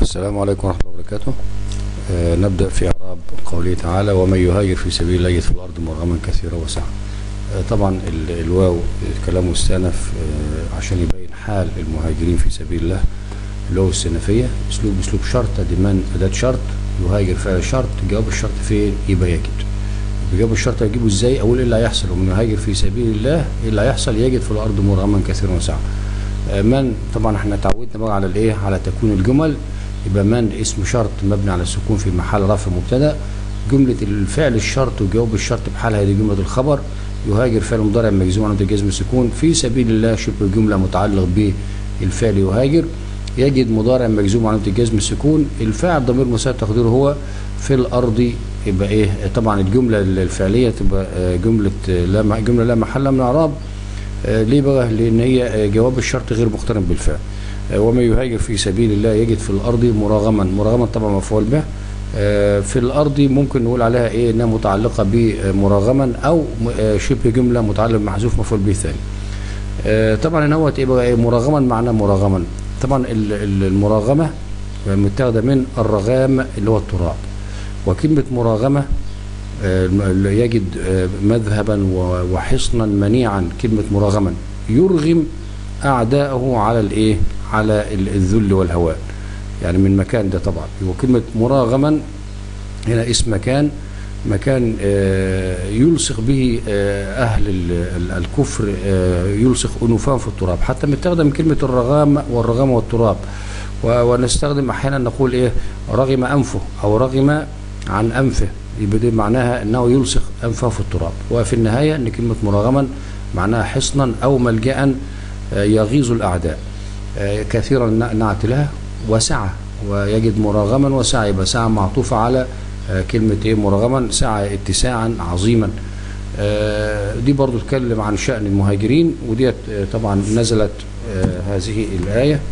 السلام عليكم ورحمة الله وبركاته آه نبدأ في إعراب قوله تعالى ومن يهاجر في سبيل الله يجد في الأرض مرغما كثيرا وسعا آه طبعا ال- الواو كلام مستأنف آه عشان يبين حال المهاجرين في سبيل الله اللي هو السنفية أسلوب أسلوب شرط دمان أداة شرط يهاجر فعل شرط جواب الشرط فين يبقى يجد بجواب الشرط هيجيبه ازاي اقول ايه اللي هيحصل ومن يهاجر في سبيل الله ايه اللي هيحصل يجد في الارض مرغما كثيرا وسعا آه، من طبعا احنا تعودنا بقى على الايه على تكوين الجمل يبقى من اسم شرط مبني على السكون في محل رفع مبتدا جمله الفعل الشرط وجواب الشرط بحالها دي جمله الخبر يهاجر فعل مضارع مجزوم عن جزم السكون في سبيل الله شبه جمله متعلق بالفعل يهاجر يجد مضارع مجزوم عن جزم السكون الفاعل ضمير مساعد تقديره هو في الارض يبقى ايه طبعا الجمله الفعليه تبقى آه، جمله آه، لا مع- جمله لا محل من اعراب آه، ليه بقى لان هي آه، جواب الشرط غير مقترن بالفعل آه، ومن يهاجر في سبيل الله يجد في الارض مراغما مراغما طبعا مفعول به آه، في الارض ممكن نقول عليها ايه انها متعلقه بمراغما او م- آه، شبه جمله متعلق بمحذوف مفعول به ثاني آه، طبعا هنا هو ايه بقى ايه مراغما معناه مراغما طبعا ال- ال- المراغمه متاخده من الرغام اللي هو التراب وكلمه مراغمه آه، الم- يجد آه، مذهبا و- وحصنا منيعا كلمة مراغما يرغم أعداءه على الإيه على ال- الذل والهوان يعني من مكان ده طبعا وكلمة مراغما هنا اسم مكان مكان آه، يلصق به آه، أهل ال- ال- الكفر آه، يلصق أنوفهم في التراب حتى متاخده من كلمة الرغام والرغام والتراب و- ونستخدم أحيانا نقول إيه رغم أنفه أو رغم عن أنفه يبقى دي معناها أنه يلصق أنفه في التراب وفي النهاية أن كلمة مراغما معناها حصنا أو ملجأ آه، يغيظ الأعداء آه، كثيرا ن- نعت لها وسعة ويجد مراغما وسعة يبقى سعة معطوفة على آه، كلمة إيه مراغما سعة اتساعا عظيما آه، دي برضو تتكلم عن شأن المهاجرين وديت آه، طبعا نزلت آه، هذه الآية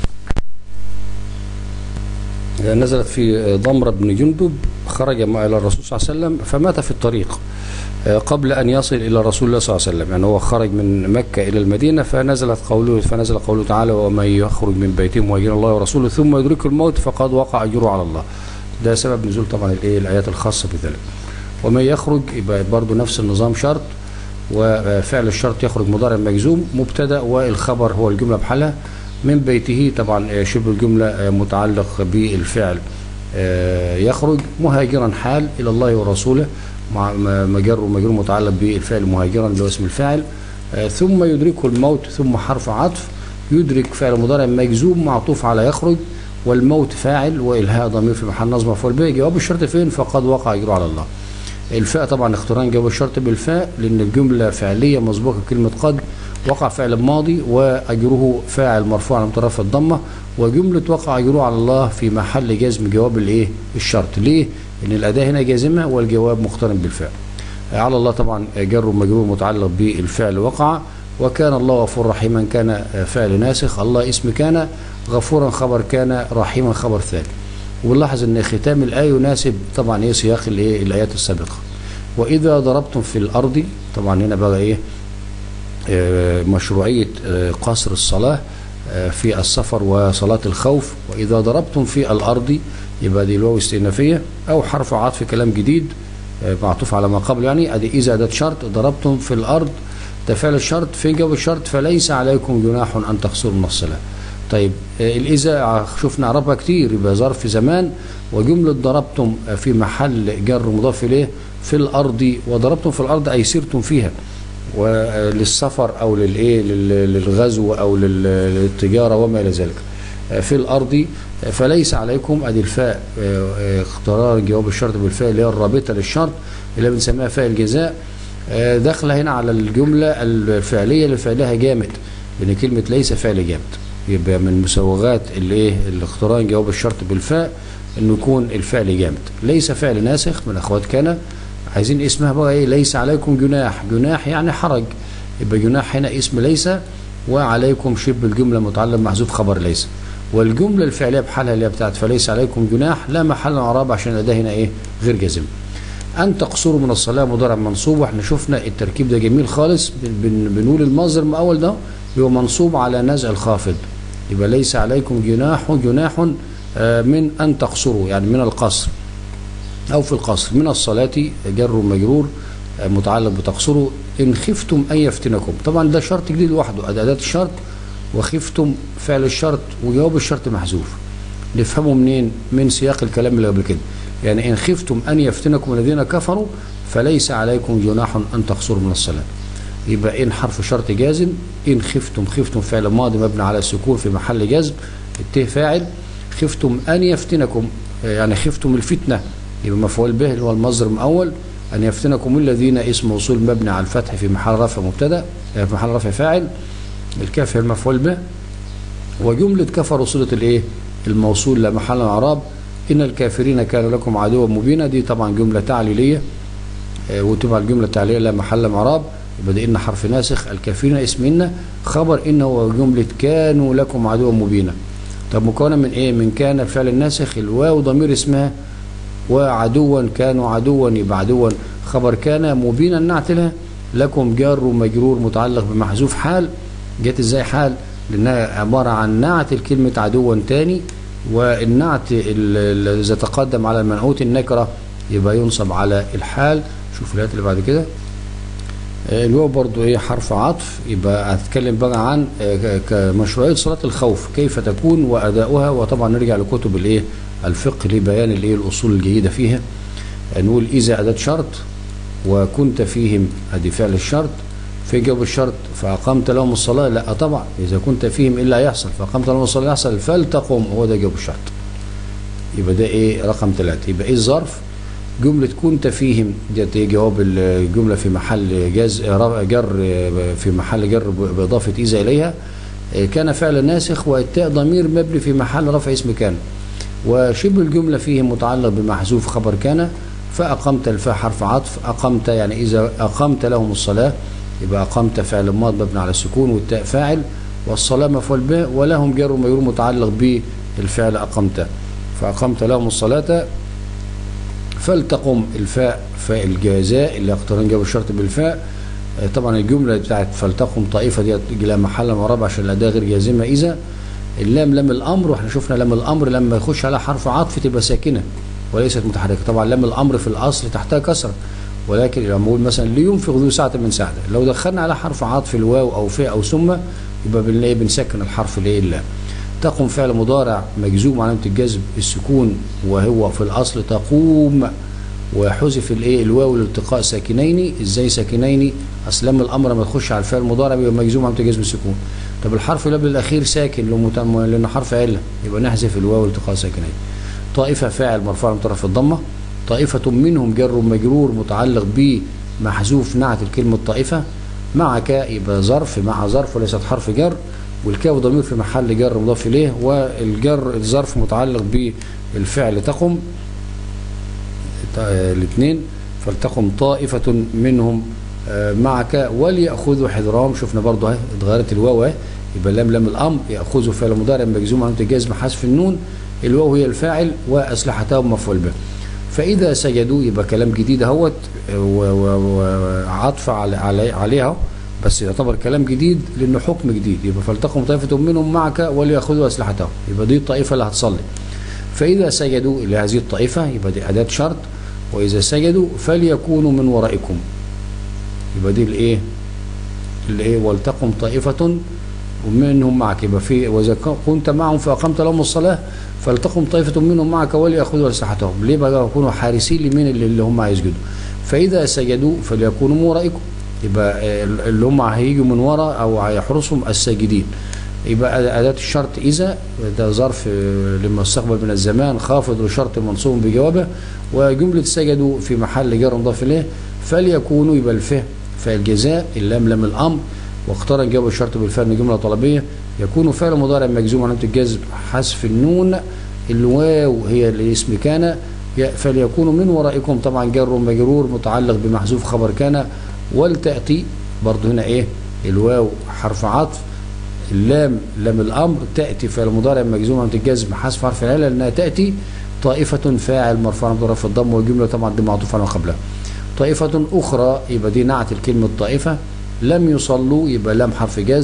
نزلت في ضمر بن جندب خرج مع إلى الرسول صلى الله عليه وسلم فمات في الطريق آه، قبل أن يصل إلى رسول الله صلى الله عليه وسلم يعني هو خرج من مكة إلى المدينة فنزلت قوله فنزل قوله تعالى ومن يخرج من بيته مهاجرا الله ورسوله ثم يدركه الموت فقد وقع أجره على الله ده سبب نزول طبعا الإيه الآيات الخاصة بذلك ومن يخرج يبقى برضه نفس النظام شرط وفعل الشرط يخرج مضارع مجزوم مبتدا والخبر هو الجمله بحالها من بيته طبعا آه، شبه الجمله آه، متعلق بالفعل آه، يخرج مهاجرا حال الى الله ورسوله مع م- مجر ومجرور متعلق بالفعل مهاجرا اللي هو اسم الفاعل آه، ثم يدركه الموت ثم حرف عطف يدرك فعل مضارع مجزوم معطوف على يخرج والموت فاعل والهاء ضمير في محل نصب مفعول به جواب الشرط فين فقد وقع اجره على الله الفاء طبعا اقتران جواب الشرط بالفاء لان الجمله فعليه مسبوقه بكلمه قد وقع فعل ماضي واجره فاعل مرفوع على مترفع الضمه وجمله وقع اجره على الله في محل جزم جواب الايه الشرط ليه ان الاداه هنا جازمه والجواب مقترن بالفاء على الله طبعا جر ومجرور متعلق بالفعل وقع وكان الله غفور رحيما كان فعل ناسخ الله اسم كان غفورا خبر كان رحيما خبر ثاني ونلاحظ ان ختام الايه يناسب طبعا ايه سياق الايه الايات السابقه واذا ضربتم في الارض طبعا هنا بقى ايه آه، مشروعيه آه، قصر الصلاه آه، في السفر وصلاه الخوف واذا ضربتم في الارض يبقى دي الواو استئنافيه او حرف عطف كلام جديد آه، معطوف على ما قبل يعني ادي اذا ده شرط ضربتم في الارض ده فعل الشرط في جواب الشرط فليس عليكم جناح ان تقصروا من الصلاه طيب آه، الإذا شفنا عربها كتير يبقى ظرف زمان وجملة ضربتم آه، في محل جر مضاف إليه في الأرض وضربتم في الأرض أي سرتم فيها وللسفر أو للإيه لل- للغزو أو لل- للتجارة وما إلى ذلك آه، في الأرض آه، فليس عليكم أدي الفاء آه، آه، اخترار جواب الشرط بالفاء اللي هي الرابطة للشرط اللي بنسميها فاء الجزاء آه، داخله هنا على الجملة الفعلية اللي فعلها جامد لأن كلمة ليس فعل جامد يبقى من مسوغات الايه الاقتران جواب الشرط بالفاء انه يكون الفعل جامد ليس فعل ناسخ من اخوات كان عايزين اسمها بقى ايه ليس عليكم جناح جناح يعني حرج يبقى جناح هنا اسم ليس وعليكم شبه الجمله متعلق محذوف خبر ليس والجمله الفعليه بحالها اللي هي بتاعت فليس عليكم جناح لا محل اعراب عشان الاداه هنا ايه غير جازم أن تقصروا من الصلاة مضارع منصوب واحنا شفنا التركيب ده جميل خالص بن- بن- بنقول المصدر المأول ده هو منصوب على نزع الخافض يبقى ليس عليكم جناح جناح آه، من أن تقصروا يعني من القصر أو في القصر من الصلاة جر مجرور آه، متعلق بتقصروا إن خفتم أن يفتنكم طبعا ده شرط جديد لوحده أداة الشرط وخفتم فعل الشرط وجواب الشرط محذوف نفهمه منين من سياق الكلام اللي قبل كده يعني إن خفتم أن يفتنكم الذين كفروا فليس عليكم جناح أن تقصروا من الصلاة يبقى إن حرف شرط جازم إن خفتم خفتم فعل ماضي مبني على السكون في محل جزم الت فاعل خفتم أن يفتنكم يعني خفتم الفتنة يبقى مفعول به اللي هو المصدر الأول أن يفتنكم الذين اسم موصول مبني على الفتح في محل رفع مبتدا في محل رفع فاعل الكاف هي المفعول به وجملة كفروا صلة الايه الموصول لا محل اعراب إن الكافرين كانوا لكم عدوا مبينا دي طبعا جملة تعليلية آه، وتبقى الجملة التعليلية لا محل اعراب يبقى ده إن حرف ناسخ الكافرين اسم إن خبر إن هو جملة كانوا لكم عدوا مبينا طب مكونة من إيه من كان الفعل الناسخ الواو ضمير اسمها وعدوا كانوا عدوا يبقى عدوا خبر كان مبينا نعت لها لكم جار ومجرور متعلق بمحذوف حال جت ازاي حال لانها عباره عن نعت الكلمه عدوا تاني والنعت ال- ال- اذا تقدم على المنعوت النكره يبقى ينصب على الحال شوف الايات اللي بعد كده آه، الواو برضو ايه حرف عطف يبقى هتكلم بقى عن آه، ك- كمشروعيه صلاه الخوف كيف تكون واداؤها وطبعا نرجع لكتب الايه الفقه لبيان الايه الاصول الجيده فيها آه، نقول اذا اداه شرط وكنت فيهم ادي فعل الشرط في جواب الشرط فاقمت لهم الصلاه لا طبعا اذا كنت فيهم الا يحصل فاقمت لهم الصلاه يحصل فلتقم هو ده جواب الشرط يبقى ده ايه رقم ثلاثة يبقى ايه الظرف جملة كنت فيهم ديت ايه جواب الجملة في محل جز جر في محل جر بإضافة إذا إليها إيه كان فعل ناسخ والتاء ضمير مبني في محل رفع اسم كان وشبه الجملة فيه متعلق بمحذوف خبر كان فأقمت الفاء حرف عطف أقمت يعني إذا أقمت لهم الصلاة يبقى أقمت فعل ماض مبني على السكون والتاء فاعل والصلاة مفعول به ولهم جر ومجرور متعلق بالفعل أقمت فأقمت لهم الصلاة فلتقم الفاء فاء الجزاء اللي اقترن جاب الشرط بالفاء آه، طبعا الجملة بتاعت فلتقم طائفة دي لا محل مراب عشان الأداة غير جازمة إذا اللام لام الأمر واحنا شفنا لام الأمر لما يخش على حرف عطف تبقى ساكنة وليست متحركة طبعا لام الأمر في الأصل تحتها كسرة ولكن لما نقول مثلا لينفق ذو ساعة من ساعته لو دخلنا على حرف عطف الواو أو في أو ثم يبقى بنلاقي بنسكن الحرف اللي هي اللام تقوم فعل مضارع مجزوم علامة الجزم السكون وهو في الأصل تقوم وحذف الايه الواو لالتقاء ساكنين ازاي ساكنين اصل لما الامر لما تخش على الفعل المضارع بيبقى مجزوم علامه الجزم السكون طب الحرف اللي قبل الاخير ساكن لو متم- لانه حرف عله يبقى نحذف الواو لالتقاء ساكنين طائفه فاعل مرفوع من طرف الضمه طائفه منهم جر مجرور متعلق بمحذوف نعت الكلمه طائفه معك يبقى ظرف مع ظرف وليست حرف جر والكاف ضمير في محل جر مضاف اليه والجر الظرف متعلق بالفعل تقم الاثنين فلتقم طائفة منهم آه، معك وليأخذوا حذرهم شفنا برضه اهي اتغيرت الواو اهي يبقى لام لام الامر يأخذوا فعل مضارع مجزوم علامة الجزم حذف النون الواو هي الفاعل واسلحتهم مفعول به فاذا سجدوا يبقى كلام جديد اهوت آه، و- و- وعطف على علي عليها بس يعتبر كلام جديد لانه حكم جديد يبقى فلتقم طائفة منهم معك وليأخذوا اسلحتهم يبقى دي الطائفة اللي هتصلي فإذا سجدوا إلى هذه الطائفة يبقى دي أداة شرط وإذا سجدوا فليكونوا من ورائكم يبقى دي الإيه الإيه ولتقم طائفة ومنهم معك يبقى في وإذا كنت معهم فأقمت لهم الصلاة فلتقم طائفة منهم معك وليأخذوا أسلحتهم ليه بقى يكونوا حارسين لمين اللي, اللي هم هيسجدوا فإذا سجدوا فليكونوا من ورائكم يبقى آه، اللي هم هيجوا من وراء أو هيحرسهم الساجدين يبقى أداة الشرط إذا ده ظرف آه، لما استقبل من الزمان خافض لشرط منصوب بجوابه وجملة سجدوا في محل جر مضاف إليه فليكونوا يبقى الفه فالجزاء اللام لام الأمر واقترن جواب الشرط بالفعل من جملة طلبية يكون فعل مضارع مجزوم علامة الجزم حذف النون الواو هي الاسم كان ي- فليكونوا من ورائكم طبعا جر ومجرور متعلق بمحذوف خبر كان ولتأتي برضه هنا ايه الواو حرف عطف اللام لام الامر تاتي فعل مضارع مجزوم عند الجزم حذف حرف العله لانها تاتي طائفه فاعل مرفوع بظرف الضم والجمله طبعا دي معطوف على ما قبلها طائفه اخرى يبقى دي نعت الكلمه طائفه لم يصلوا يبقى لام حرف جزم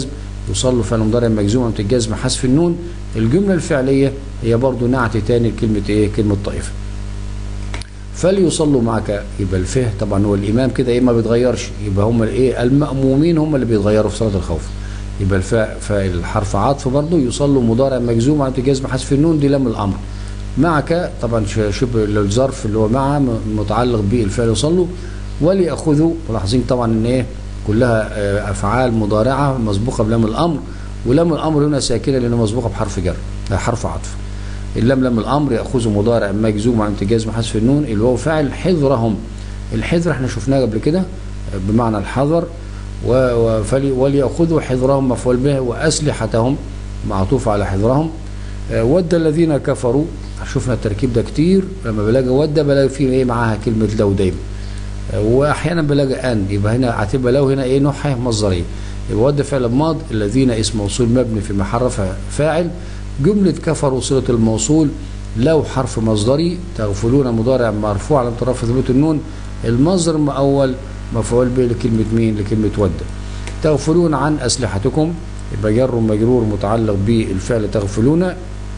يصلوا فعل مضارع مجزوم عن الجزم حذف النون الجملة الفعلية هي برضو نعت تاني لكلمة ايه كلمة طائفة فليصلوا معك يبقى الفه طبعا هو الامام كده ايه ما بيتغيرش يبقى هم الايه المأمومين هم اللي بيتغيروا في صلاة الخوف يبقى الفاء فالحرف عطف برضه يصلوا مضارع مجزوم عن جزم حذف النون دي لام الامر معك طبعا شبه الظرف اللي هو مع متعلق بالفعل يصلوا وليأخذوا ملاحظين طبعا ان ايه كلها افعال مضارعه مسبوقه بلام الامر ولام الامر هنا ساكنه لانه مسبوقه بحرف جر حرف عطف اللام لام الامر ياخذ مضارع مجزوم عن جزم حذف النون اللي هو فاعل حذرهم الحذر احنا شفناه قبل كده بمعنى الحذر وليأخذوا حذرهم مفعول به وأسلحتهم معطوف على حذرهم ود الذين كفروا شفنا التركيب ده كتير لما بلاقي ود بلاقي فيه ايه معاها كلمة لو دايما واحيانا بلاقي ان يبقى هنا هتبقى لو هنا ايه نوعها مصدريه يبقى ود فعل ماض الذين اسم موصول مبني في محل فاعل جملة كفروا صلة الموصول لو حرف مصدري تغفلون مضارع مرفوع على طرف ثبوت النون المصدر المؤول مفعول به لكلمة مين لكلمة ود تغفلون عن أسلحتكم يبقى جر مجرور متعلق بالفعل تغفلون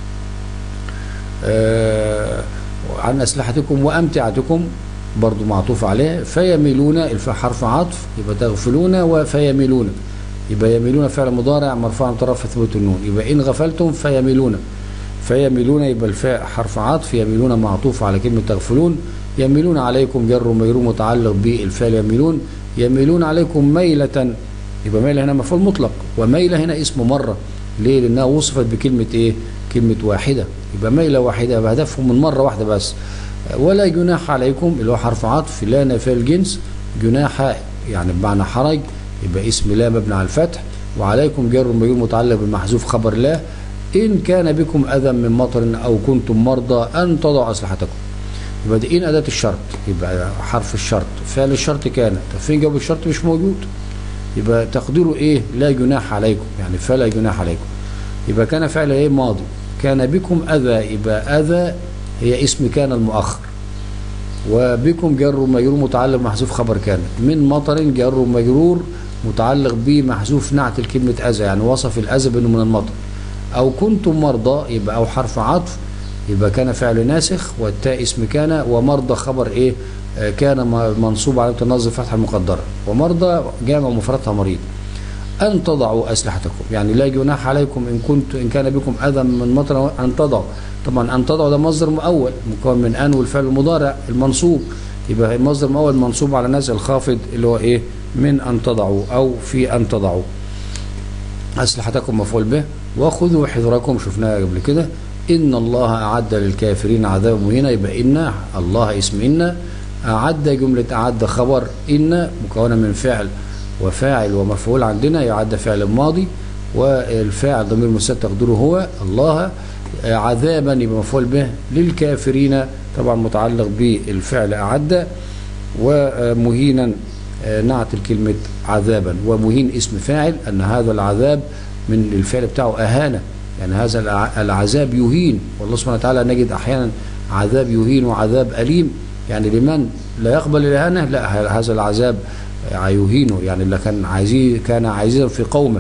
آه عن أسلحتكم وأمتعتكم برضو معطوف عليه فيميلون الفاء حرف عطف يبقى تغفلون وفيميلون يبقى يميلون فعل مضارع مرفوع عن طرف ثبوت النون يبقى إن غفلتم فيميلون فيميلون يبقى الفاء حرف عطف يميلون معطوف على كلمة تغفلون يميلون عليكم جر مجرور متعلق بالفعل يميلون يميلون عليكم ميلة يبقى ميلة هنا مفعول مطلق وميلة هنا اسم مرة ليه لأنها وصفت بكلمة إيه كلمة واحدة يبقى ميلة واحدة يبقى هدفهم من مرة واحدة بس ولا جناح عليكم اللي هو حرف عطف لا نافية الجنس جناح يعني بمعنى حرج يبقى اسم لا مبني على الفتح وعليكم جر مجرور متعلق بالمحذوف خبر لا إن كان بكم أذى من مطر أو كنتم مرضى أن تضعوا أسلحتكم يبقى دي إن أداة الشرط يبقى حرف الشرط فعل الشرط كان طب فين جواب الشرط مش موجود يبقى تقديره إيه لا جناح عليكم يعني فلا جناح عليكم يبقى كان فعل إيه ماضي كان بكم أذى يبقى أذى هي اسم كان المؤخر وبكم جر مجرور متعلق محذوف خبر كان من مطر جر مجرور متعلق بمحذوف نعت الكلمة أذى يعني وصف الأذى بأنه من المطر أو كنتم مرضى يبقى أو حرف عطف يبقى كان فعل ناسخ والتاء اسم كان ومرضى خبر إيه آه كان منصوب على تنظم فتحة المقدرة ومرضى جامع مفردها مريض أن تضعوا أسلحتكم يعني لا جناح عليكم إن كنت إن كان بكم أذى من مطر أن تضعوا طبعا أن تضعوا ده مصدر مؤول مكون من أن والفعل المضارع المنصوب يبقى المصدر المؤول منصوب على نزع الخافض اللي هو إيه من أن تضعوا أو في أن تضعوا أسلحتكم مفعول به وخذوا حذركم شفناها قبل كده إن الله أعد للكافرين عذاب مهينة يبقى إن الله اسم إن أعد جملة أعد خبر إن مكونة من فعل وفاعل ومفعول عندنا يعد فعل ماضي والفاعل ضمير مستتر تقديره هو الله عذابا يبقى مفعول به للكافرين طبعا متعلق بالفعل أعد ومهينا نعت الكلمة عذابا ومهين اسم فاعل أن هذا العذاب من الفعل بتاعه أهانة يعني هذا العذاب يهين والله سبحانه وتعالى نجد أحيانا عذاب يهين وعذاب أليم يعني لمن لا يقبل الإهانة لا هذا العذاب يهينه يعني اللي كان عايزين كان عايزين في قومه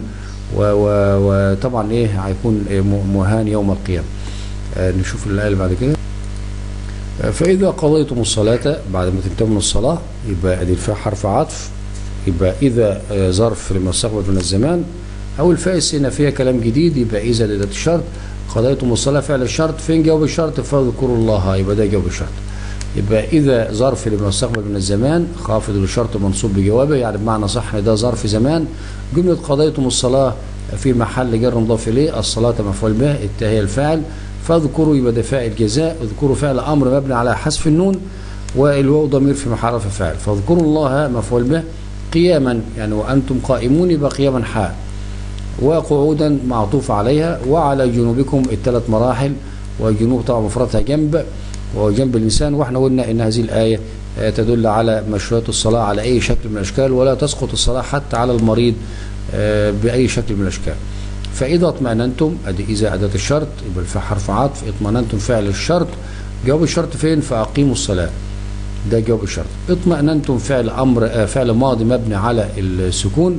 وطبعا ايه هيكون مهان يوم القيامه نشوف الايه اللي بعد كده فاذا قضيتم الصلاه بعد ما تنتهوا من الصلاه يبقى ادي الفاء حرف عطف يبقى اذا ظرف لما استقبل من الزمان او الفاء السينافيه كلام جديد يبقى اذا لذات الشرط قضيتم الصلاه فعل الشرط فين جواب الشرط فاذكروا الله يبقى ده جواب الشرط يبقى إذا ظرف لما استقبل من الزمان خافض للشرط منصوب بجوابه يعني بمعنى صح ده ظرف زمان جملة قضيتم الصلاة في محل جر مضاف إليه الصلاة مفعول به التاء الفاعل فاذكروا يبقى ده فاعل جزاء اذكروا فعل أمر مبني على حذف النون والواو ضمير في محل رفع فاعل فاذكروا الله مفعول به قياما يعني وأنتم قائمون يبقى قياما حال وقعودا معطوف عليها وعلى جنوبكم الثلاث مراحل وجنوب طبعا مفردها جنب وجنب الإنسان واحنا قلنا ان هذه الآية تدل على مشروعية الصلاة على أي شكل من الأشكال ولا تسقط الصلاة حتى على المريض بأي شكل من الأشكال فإذا اطمأننتم أدي إذا أداة الشرط يبقى في حرف عطف اطمأننتم فعل الشرط جواب الشرط فين فأقيموا الصلاة ده جواب الشرط اطمأننتم فعل أمر فعل ماضي مبني على السكون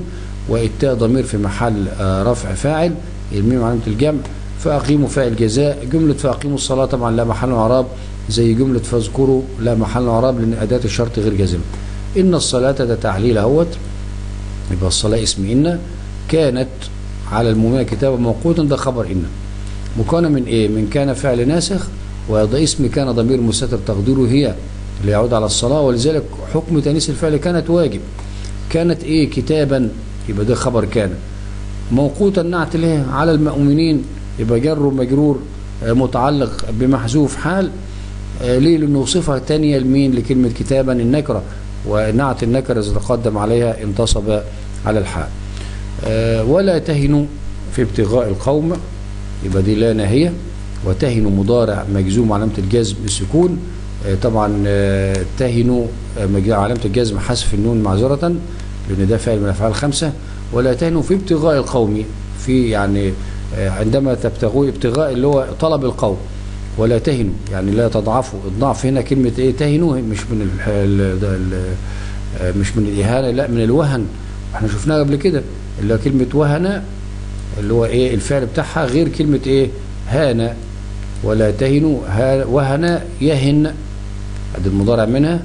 والتاء ضمير في محل آه، رفع فاعل الميم علامة الجمع فأقيموا فاعل جزاء جملة فأقيموا الصلاة طبعا لا محل إعراب زي جملة فاذكروا لا محل إعراب لأن أداة الشرط غير جازمة إن الصلاة ده تعليل اهوت يبقى الصلاة اسم إن كانت على المؤمنة كتابا موقوتا ده خبر إن مكونة من إيه؟ من كان فعل ناسخ وده اسم كان ضمير مستتر تقديره هي اللي يعود على الصلاة ولذلك حكم تانيث الفعل كانت واجب كانت إيه كتابا يبقى ده خبر كان موقوتا نعت له على المؤمنين يبقى جر ومجرور آه، متعلق بمحذوف حال آه، ليه لأنه صفة تانية لمين لكلمة كتابا النكرة ونعت النكرة إذا تقدم عليها انتصب على الحال آه، ولا تهنوا في ابتغاء القوم يبقى دي لا ناهية وتهنوا مضارع مجزوم علامة الجزم السكون آه، طبعا آه، تهنوا آه، مج- علامة الجزم حذف النون معذرة لأن ده فعل من الأفعال الخمسة ولا تهنوا في ابتغاء القوم في يعني آه، عندما تبتغوا ابتغاء اللي هو طلب القوم ولا تهنوا يعني لا تضعفوا الضعف هنا كلمة ايه تهنوا مش من ال ال ده ال آه، مش من الإهانة لا من الوهن احنا شفناها قبل كده اللي هو كلمة وهن اللي هو ايه الفعل بتاعها غير كلمة ايه هان ولا تهنوا ها- وهن يهن ادي المضارع منها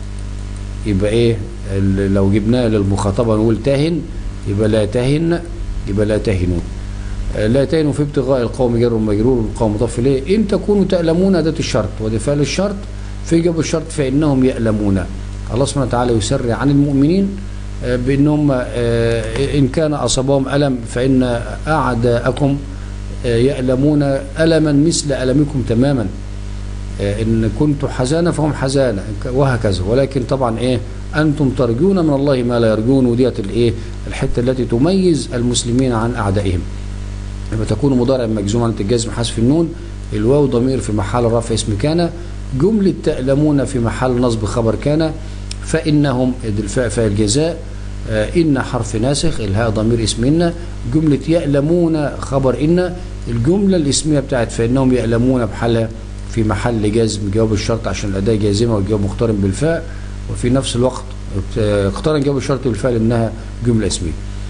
يبقى ايه ال- لو جبناه للمخاطبة نقول تهن يبقى لا تهن يبقى لا تهنوا آه، لا تهنوا في ابتغاء القوم جر مجرور والقوم مضاف اليه ان تكونوا تألمون اداة الشرط وده فعل الشرط في جواب الشرط فانهم يألمون الله سبحانه وتعالى يسرع عن المؤمنين آه، بانهم آه، ان كان اصابهم الم فان اعداءكم آه، يألمون ألما مثل ألمكم تماما آه، إن كنت حزانا فهم حزانا وهكذا ولكن طبعا إيه أنتم ترجون من الله ما لا يرجون وديت الإيه الحتة التي تميز المسلمين عن أعدائهم لما تكون مضارع مجزوم عن الجزم حذف النون الواو ضمير في محل رفع اسم كان جملة تألمون في محل نصب خبر كان فإنهم الفاء فاء الجزاء آه، إن حرف ناسخ الهاء ضمير اسمنا جملة يألمون خبر إن الجملة الاسمية بتاعت فإنهم يألمون بحالها في محل جزم جواب الشرط عشان الأداة جازمة والجواب مقترن بالفاء وفي نفس الوقت آه، اقترن جواب الشرط بالفاء لأنها جملة اسمية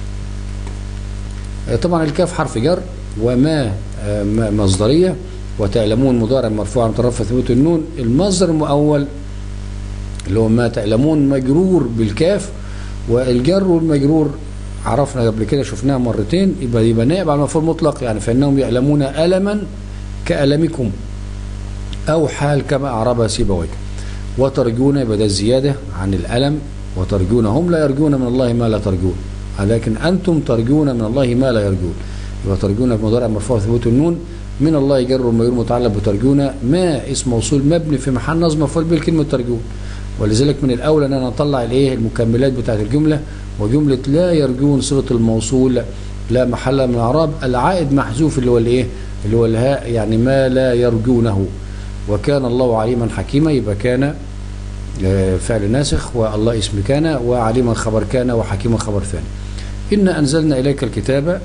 آه، طبعا الكاف حرف جر وما آه، م- مصدرية وتعلمون مضارع مرفوع مترفع ثبوت النون المصدر المؤول اللي هو ما تعلمون مجرور بالكاف والجر والمجرور عرفنا قبل كده شفناها مرتين يبقى يبقى نائب على المفعول المطلق يعني فانهم يعلمون الما كالمكم او حال كما اعربها سيبويه وترجون يبقى ده الزياده عن الالم وترجون هم لا يرجون من الله ما لا ترجون لكن انتم ترجون من الله ما لا يرجون يبقى ترجون بمضارع مرفوع ثبوت النون من الله يجر ومجرور متعلق بترجون ما اسم موصول مبني في محل نصب مفعول به كلمه ترجون ولذلك من الاولى ان انا اطلع الايه المكملات بتاعت الجمله وجمله لا يرجون صله الموصول لا محل من الاعراب العائد محذوف اللي هو الايه اللي هو الهاء يعني ما لا يرجونه وكان الله عليما حكيما يبقى كان آه، فعل ناسخ والله اسم كان وعليما خبر كان وحكيما خبر ثاني إن أنزلنا إليك الكتاب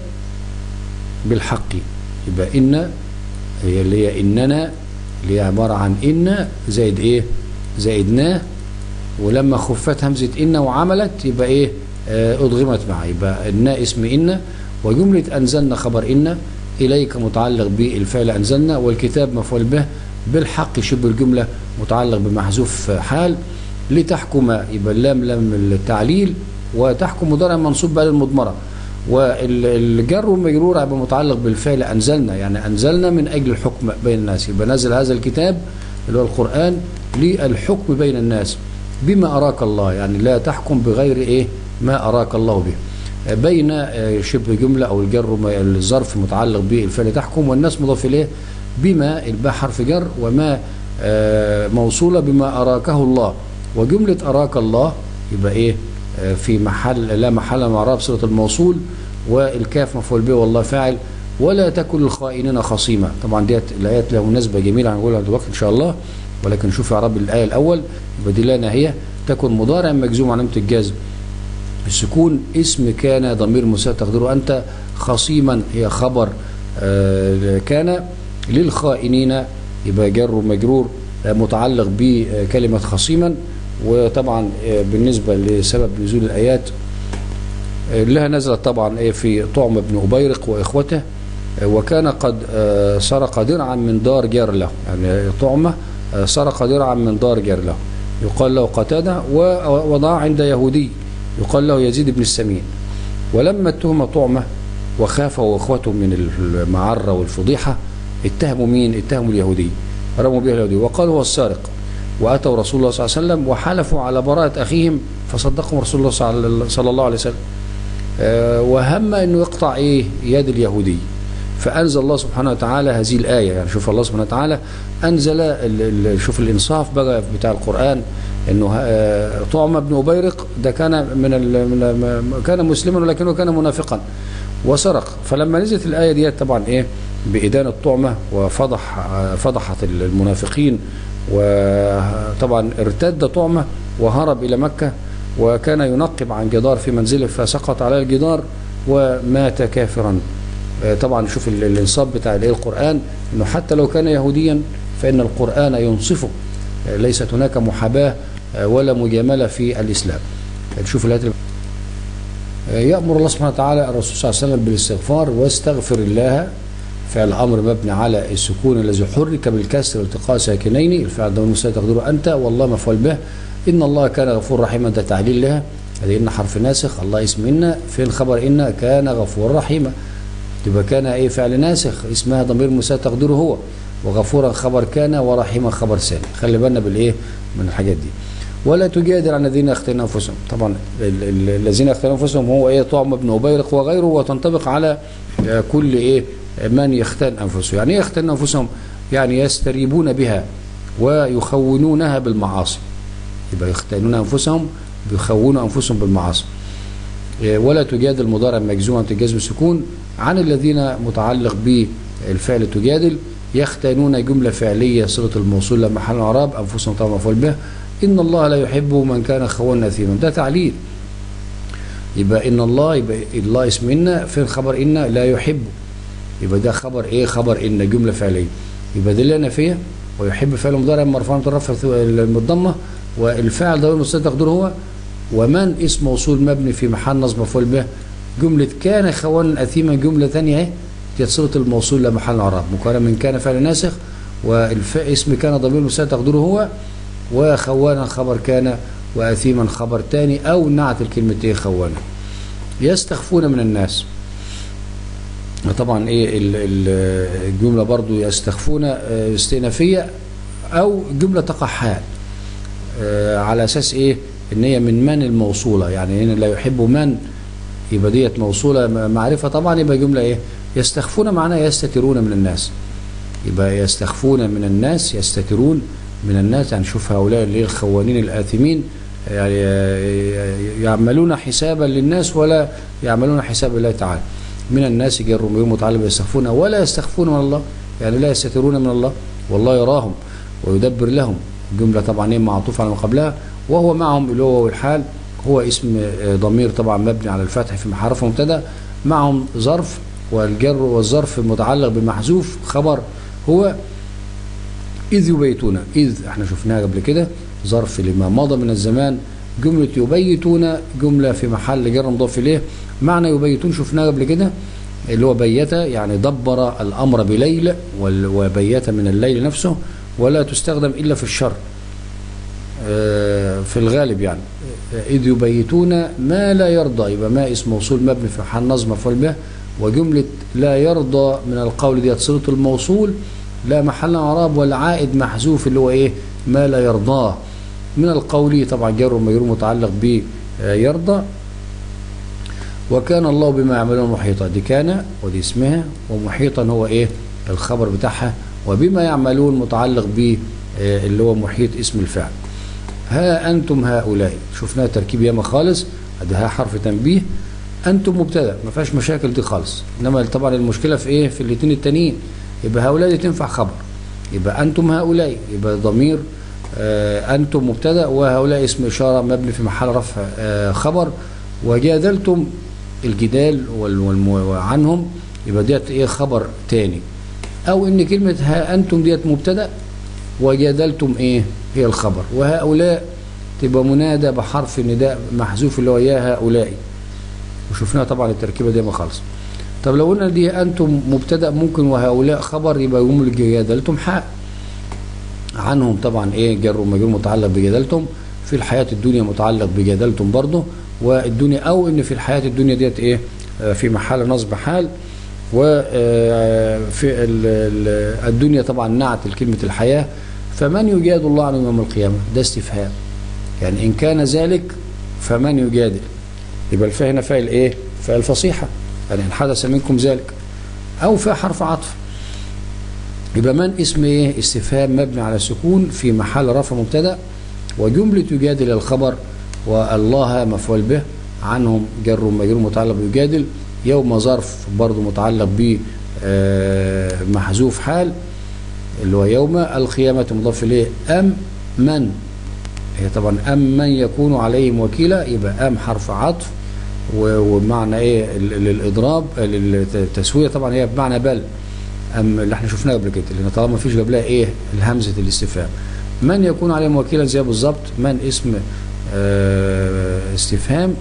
بالحق يبقى إن هي اللي هي إننا اللي هي عبارة عن إن زائد إيه زائد نا ولما خفت همزة إن وعملت يبقى إيه آه، أضغمت معها يبقى النا اسم إن وجملة أنزلنا خبر إن إليك متعلق بالفعل أنزلنا والكتاب مفعول به بالحق شبه الجملة متعلق بمحذوف حال لتحكم يبقى اللام لام التعليل وتحكم مضارع منصوب بقى للمضمرة والجر والمجرور هيبقى متعلق بالفعل أنزلنا يعني أنزلنا من أجل الحكم بين الناس يبقى نزل هذا الكتاب اللي هو القرآن للحكم بين الناس بما أراك الله يعني لا تحكم بغير إيه ما أراك الله به بين آه، شبه جملة أو الجر وما- الظرف متعلق بالفعل تحكم والناس مضاف إليه بما الباء حرف جر وما آه، موصولة بما أراكه الله وجملة أراك الله يبقى إيه آه، في محل لا محل من اعراب صله الموصول والكاف مفعول به والله فاعل ولا تكن الخائنين خصيما طبعا ديت الايات لها مناسبه جميله هنقولها دلوقتي ان شاء الله ولكن نشوف اعراب الايه الاول يبقى دي لا ناهيه تكن مضارع مجزوم علامه الجزم السكون اسم كان ضمير مساء تقديره أنت خصيما هي خبر آه، كان للخائنين يبقى جر ومجرور آه، متعلق بكلمة خصيما وطبعا آه، بالنسبة لسبب نزول الآيات لها نزلت طبعا ايه في طعم بن أبيرق وإخوته وكان قد سرق درعا من دار جار له يعني طعمة سرق درعا من دار جار له يقال له قتادة ووضع عند يهودي يقال له يزيد بن السمين ولما اتهم طعمة وخاف واخوته من المعرة والفضيحة اتهموا مين اتهموا اليهودي رموا به اليهودي وقالوا هو السارق وأتوا رسول الله صلى الله عليه وسلم وحلفوا على براءة أخيهم فصدقهم رسول الله صلى الله عليه وسلم وهم أنه يقطع إيه يد اليهودي فأنزل الله سبحانه وتعالى هذه الآية يعني شوف الله سبحانه وتعالى أنزل شوف الإنصاف بقى بتاع القرآن أنه طعم بن أبيرق ده كان من, من كان مسلما ولكنه كان منافقا وسرق فلما نزلت الآية دي طبعا إيه بإدانة طعمة وفضح فضحت المنافقين وطبعا ارتد طعمة وهرب إلى مكة وكان ينقب عن جدار في منزله فسقط على الجدار ومات كافرا طبعا شوف الانصاب بتاع القرآن انه حتى لو كان يهوديا فإن القرآن ينصفه ليست هناك محاباة ولا مجاملة في الإسلام نشوف الآيات يأمر الله سبحانه وتعالى الرسول صلى الله عليه وسلم بالاستغفار واستغفر الله فعل أمر مبني على السكون الذي حرك بالكسر التقاء ساكنين الفعل ده المستوى تقدره أنت والله مفعول به إن الله كان غفور رحيما ده تعليل لها هذه إن حرف ناسخ الله اسم إن فين خبر إن كان غفور رحيما تبقى كان ايه فعل ناسخ اسمها ضمير مساء تقديره هو وغفورا خبر كان ورحيما خبر ثاني خلي بالنا بالايه من الحاجات دي ولا تجادل عن الذين يختنون انفسهم طبعا الذين يختنون انفسهم هو ايه طعم ابن ابيرق وغيره وتنطبق على كل ايه من يختن انفسه يعني ايه يختن انفسهم يعني يستريبون بها ويخونونها بالمعاصي يبقى يختنون انفسهم بيخونوا انفسهم بالمعاصي ولا تجادل مضارع مجزوما تجازم السكون عن الذين متعلق بالفعل تجادل يختانون جملة فعلية صلة الموصول لما محل العراب أنفسهم طبعا مفعول به إن الله لا يحب من كان خوانا أثيما ده تعليل يبقى إن الله يبقى الله اسم إن فين خبر إن لا يحب يبقى ده خبر إيه خبر إن جملة فعلية يبقى دي نافية ويحب فعل مضارع مرفوع مترفع المضمة والفاعل ضمير مستتر تقديره هو ومن اسم موصول مبني في محل نصب مفعول به جملة كان خوانا أثيما جملة ثانية اهي هي صلة الموصول لمحل اعراب مكونة من كان فعل ناسخ والاسم كان ضمير مستتر تقديره هو وخوانا خبر كان وأثيما خبر تاني أو نعت الكلمة ايه خوانا يستخفون من الناس طبعا ايه الجملة برضو يستخفون استئنافية أو جملة تقع حال على أساس ايه ان هي من من الموصولة يعني هنا لا يحب من يبقى ديت موصولة معرفة طبعا يبقى جملة ايه يستخفون معناها يستترون من الناس يبقى يستخفون من الناس يستترون من الناس يعني شوف هؤلاء اللي الخوانين الآثمين يعني يعملون حسابا للناس ولا يعملون حساب الله تعالى من الناس جر متعلم يستخفون ولا يستخفون من الله يعني لا يستترون من الله والله يراهم ويدبر لهم جملة طبعا ايه معطوفة على ما قبلها وهو معهم اللي هو الحال هو اسم ضمير طبعا مبني على الفتح في محرف مبتدا معهم ظرف والجر والظرف متعلق بمحذوف خبر هو إذ يبيتون إذ احنا شفناها قبل كده ظرف لما مضى من الزمان جملة يبيتون جملة في محل جر مضاف إليه معنى يبيتون شفناها قبل كده اللي هو بيت يعني دبر الأمر بليل وبيت من الليل نفسه ولا تستخدم إلا في الشر في الغالب يعني إذ يبيتون ما لا يرضى يبقى ما اسم موصول مبني في محل نصب مفعول به وجملة لا يرضى من القول دي صلة الموصول لا محل اعراب ولا عائد محذوف اللي هو ايه ما لا يرضاه من القول طبعا جر ومجرور متعلق ب يرضى وكان الله بما يعملون محيطا دي كان ودي اسمها ومحيطا هو ايه الخبر بتاعها وبما يعملون متعلق ب اللي هو محيط اسم الفعل ها أنتم هؤلاء شفناها تركيب ياما خالص ادي ها حرف تنبيه أنتم مبتدا ما فيهاش مشاكل دي خالص إنما طبعا المشكلة في إيه في الاثنين التانيين يبقى هؤلاء دي تنفع خبر يبقى أنتم هؤلاء يبقى ضمير آه أنتم مبتدا وهؤلاء اسم إشارة مبني في محل رفع آه خبر وجادلتم الجدال عنهم يبقى ديت إيه خبر تاني أو إن كلمة ها أنتم ديت مبتدا وجادلتم إيه هي الخبر وهؤلاء تبقى منادى بحرف نداء محذوف اللي هو يا هؤلاء وشفناها طبعا التركيبه دي ما خالص طب لو قلنا دي انتم مبتدا ممكن وهؤلاء خبر يبقى يقوم جدلتم حق عنهم طبعا ايه جر ومجرور متعلق بجدلتم في الحياه الدنيا متعلق بجدلتم برضه والدنيا او ان في الحياه الدنيا ديت ايه آه، في محل نصب حال وفي الدنيا طبعا نعت لكلمه الحياه فمن يجاد الله عنه يوم القيامه ده استفهام يعني ان كان ذلك فمن يجادل يبقى الفاء هنا فاعل ايه فاعل الفصيحه يعني ان حدث منكم ذلك او فيها حرف عطف يبقى من اسم ايه استفهام مبني على السكون في محل رفع مبتدا وجمله يجادل الخبر والله مفعول به عنهم جر ومجرور متعلق بيجادل يوم ظرف برضه متعلق ب آه، محذوف حال اللي هو يوم القيامة مضاف إليه أم من هي طبعا أم من يكون عليهم وكيلا يبقى أم حرف عطف و- ومعنى إيه ال- ال- الإضراب ال- التسوية طبعا هي بمعنى بل أم اللي احنا شفناه قبل كده لأن طالما مفيش قبلها إيه الهمزة الاستفهام من يكون عليهم وكيلا زي بالظبط من اسم آه، استفهام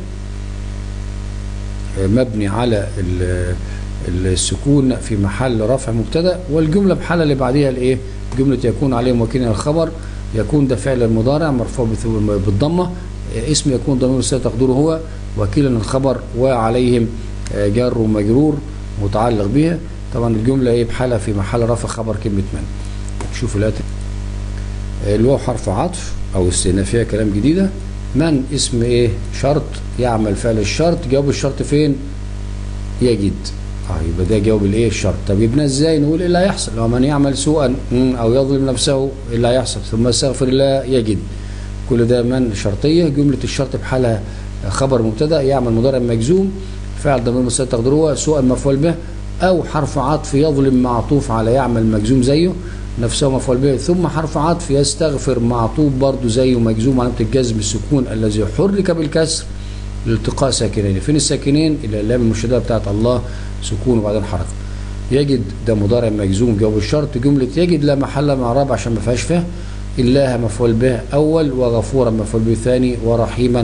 آه، مبني على ال- السكون في محل رفع مبتدا والجمله بحاله اللي بعديها الايه جمله يكون عليهم وكيلا الخبر يكون ده فعل المضارع مرفوع بث- بالضمه آه، اسم يكون ضمير مستتر تقديره هو وكيلا الخبر وعليهم آه، جار ومجرور متعلق بها طبعا الجمله ايه بحاله في محل رفع خبر كلمه من شوف الآية الواو حرف عطف او استئنافيه كلام جديده من اسم ايه شرط يعمل فعل الشرط جواب الشرط فين يجد اه يبقى ده جواب الايه الشرط طب يبنى ازاي نقول ايه اللي هيحصل لو من يعمل سوءا مم، او يظلم نفسه ايه اللي هيحصل ثم استغفر الله يجد كل ده من شرطيه جمله الشرط بحالها خبر مبتدا يعمل مضارع مجزوم فعل ضمير مستتر تقديره هو سوءا مفعول به او حرف عطف يظلم معطوف على يعمل مجزوم زيه نفسه مفعول به ثم حرف عطف يستغفر معطوف برضه زيه مجزوم علامه الجزم السكون الذي حرك بالكسر لالتقاء ساكنين فين الساكنين الى اللام المشدده بتاعت الله سكون وبعدين حركه يجد ده مضارع مجزوم جواب الشرط جمله يجد لا محل من اعراب عشان ما فيهاش فيه الله مفعول به اول وغفورا مفعول به ثاني ورحيما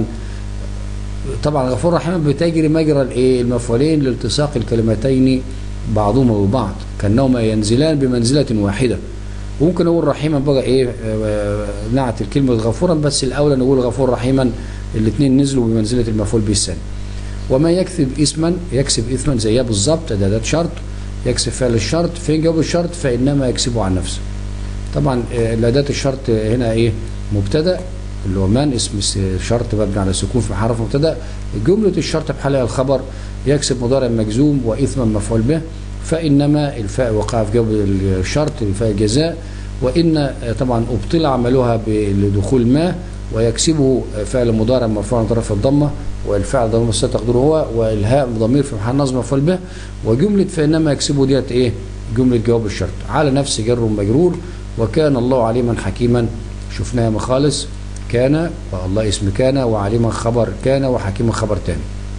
طبعا غفور رحيما بتجري مجرى الايه المفعولين لالتصاق الكلمتين بعضهما ببعض كانهما ينزلان بمنزله واحده وممكن اقول رحيما بقى ايه آه، نعت الكلمه غفورا بس الاولى نقول غفور رحيما الاثنين نزلوا بمنزله المفعول به الثاني وما يكسب اسما يكسب اثما زيها بالظبط ده ده شرط يكسب فعل الشرط فين جواب الشرط فانما يكسبه عن نفسه طبعا آه، الاداه الشرط هنا ايه مبتدا اللي هو من اسم الس- شرط مبني على السكون في حرف مبتدا جمله الشرط بحالها الخبر يكسب مضارع مجزوم واثما مفعول به فانما الفاء وقع في جواب الشرط الفاء الجزاء وان آه، طبعا ابطل عملها لدخول ما ويكسبه آه، فعل مضارع مرفوع عن طرف الضمه والفعل ضمير مستتر تقديره هو والهاء ضمير في محل نصب مفعول به وجمله فانما يكسبه ديت ايه جمله جواب الشرط على نفس جر ومجرور وكان الله عليما حكيما شفناها مخالص كان والله اسم كان وعليما خبر كان وحكيما خبر تاني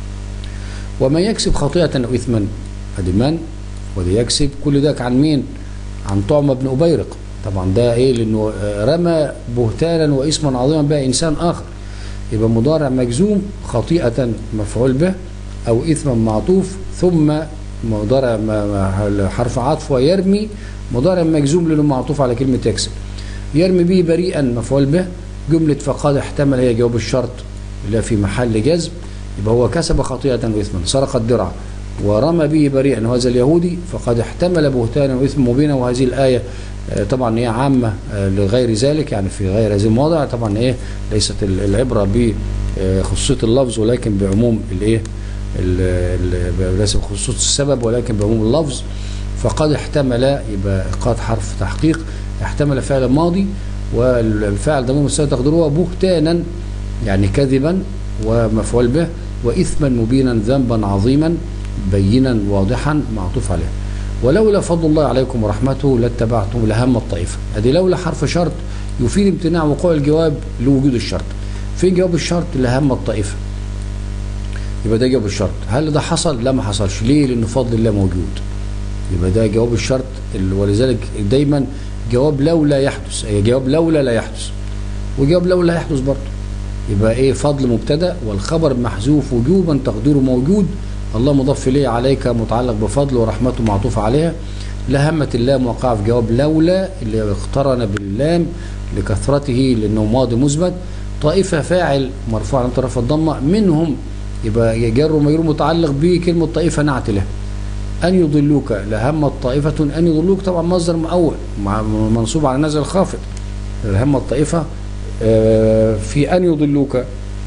وما يكسب خطيئة أو إثما ادي من وده يكسب كل ده عن مين عن طعم بن أبيرق طبعا ده ايه لانه آه، رمى بهتانا واسما عظيما بها انسان اخر يبقى مضارع مجزوم خطيئة مفعول به او اثما معطوف ثم مضارع م- م- حرف عطف ويرمي مضارع مجزوم لانه معطوف على كلمة يكسب يرمي به بريئا مفعول به جملة فقد احتمل هي جواب الشرط اللي في محل جزم يبقى هو كسب خطيئة وإثما سرق الدرع ورمى به بريئا وهذا اليهودي فقد احتمل بهتانا وإثما مبينا وهذه الآية آه، طبعا هي عامة آه، لغير ذلك يعني في غير هذه المواضع طبعا ايه ليست ال- العبرة بخصوصية اللفظ ولكن بعموم الايه ال- ال- ليس بخصوص السبب ولكن بعموم اللفظ فقد احتمل يبقى قاد حرف تحقيق احتمل فعل ماضي والفعل ضمير مستتر تقديره بهتانا يعني كذبا ومفعول به واثما مبينا ذنبا عظيما بينا واضحا معطوف عليه ولولا فضل الله عليكم ورحمته لاتبعتم لهم الطائفه ادي لولا حرف شرط يفيد امتناع وقوع الجواب لوجود الشرط فين جواب الشرط لهم الطائفه يبقى ده جواب الشرط هل ده حصل لا ما حصلش ليه لان فضل الله موجود يبقى ده جواب الشرط ال- ولذلك دايما جواب لولا يحدث اي جواب لولا لا يحدث وجواب لولا يحدث برضه يبقى ايه فضل مبتدا والخبر محذوف وجوبا تقديره موجود الله مضاف اليه عليك متعلق بفضل ورحمته معطوف عليها لهمة اللام وقع في جواب لولا اللي اقترن باللام لكثرته لانه ماضي مثبت طائفة فاعل مرفوع عن طرف الضمة منهم يبقى جر ومجرور متعلق بكلمة طائفة نعت له أن يضلوك لهمت طائفة أن يضلوك طبعا مصدر مؤول مع منصوب على نزل خافض لهمت طائفة آه، في أن يضلوك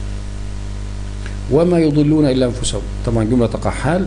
وما يضلون إلا أنفسهم طبعا جملة تقع حال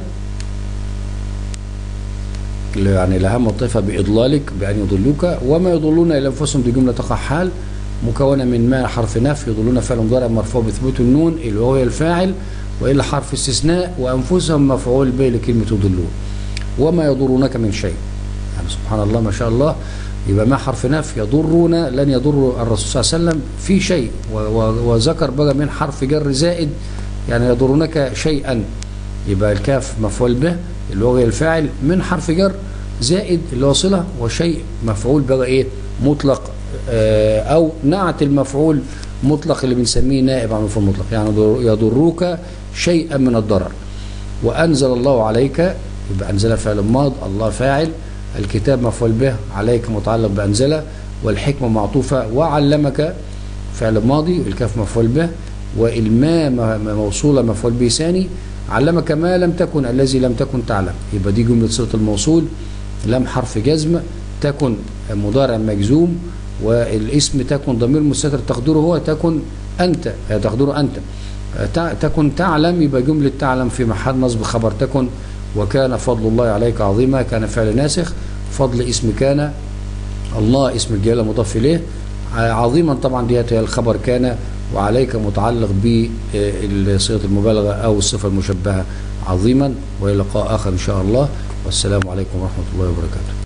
يعني لهم الطائفة بإضلالك بأن يضلوك وما يضلون إلا أنفسهم دي جملة تقع حال مكونة من ما حرف نفي يضلون فعل مضارع مرفوع بثبوت النون اللي هو الفاعل وإلا حرف استثناء وأنفسهم مفعول به لكلمة يضلون وما يضرونك من شيء يعني سبحان الله ما شاء الله يبقى ما حرف نفي يضرون لن يضر الرسول صلى الله عليه وسلم في شيء و- و- وذكر بقى من حرف جر زائد يعني يضرونك شيئا يبقى الكاف مفعول به اللي هو الفاعل من حرف جر زائد اللي هو صله وشيء مفعول بقى ايه مطلق آه، او نعت المفعول مطلق اللي بنسميه نائب عن المفعول المطلق يعني يضر- يضروك شيئا من الضرر وأنزل الله عليك يبقى أنزل فعل ماض الله فاعل الكتاب مفعول به عليك متعلق بأنزل والحكمة معطوفة وعلمك فعل ماضي الكاف مفعول به والما م- موصولة مفعول به ثاني علمك ما لم تكن الذي لم تكن تعلم يبقى دي جملة صيغة الموصول لم حرف جزم تكن مضارع مجزوم والاسم تكن ضمير مستتر تقديره هو تكن أنت تقديره أنت تع- تكن تعلم يبقى جملة تعلم في محل نصب خبر تكن وكان فضل الله عليك عظيما كان فعل ناسخ فضل اسم كان الله اسم الجلالة مضاف إليه ع- عظيما طبعا ديت هي الخبر كان وعليك متعلق بصيغة المبالغة أو الصفة المشبهة عظيما وإلى لقاء آخر إن شاء الله والسلام عليكم ورحمة الله وبركاته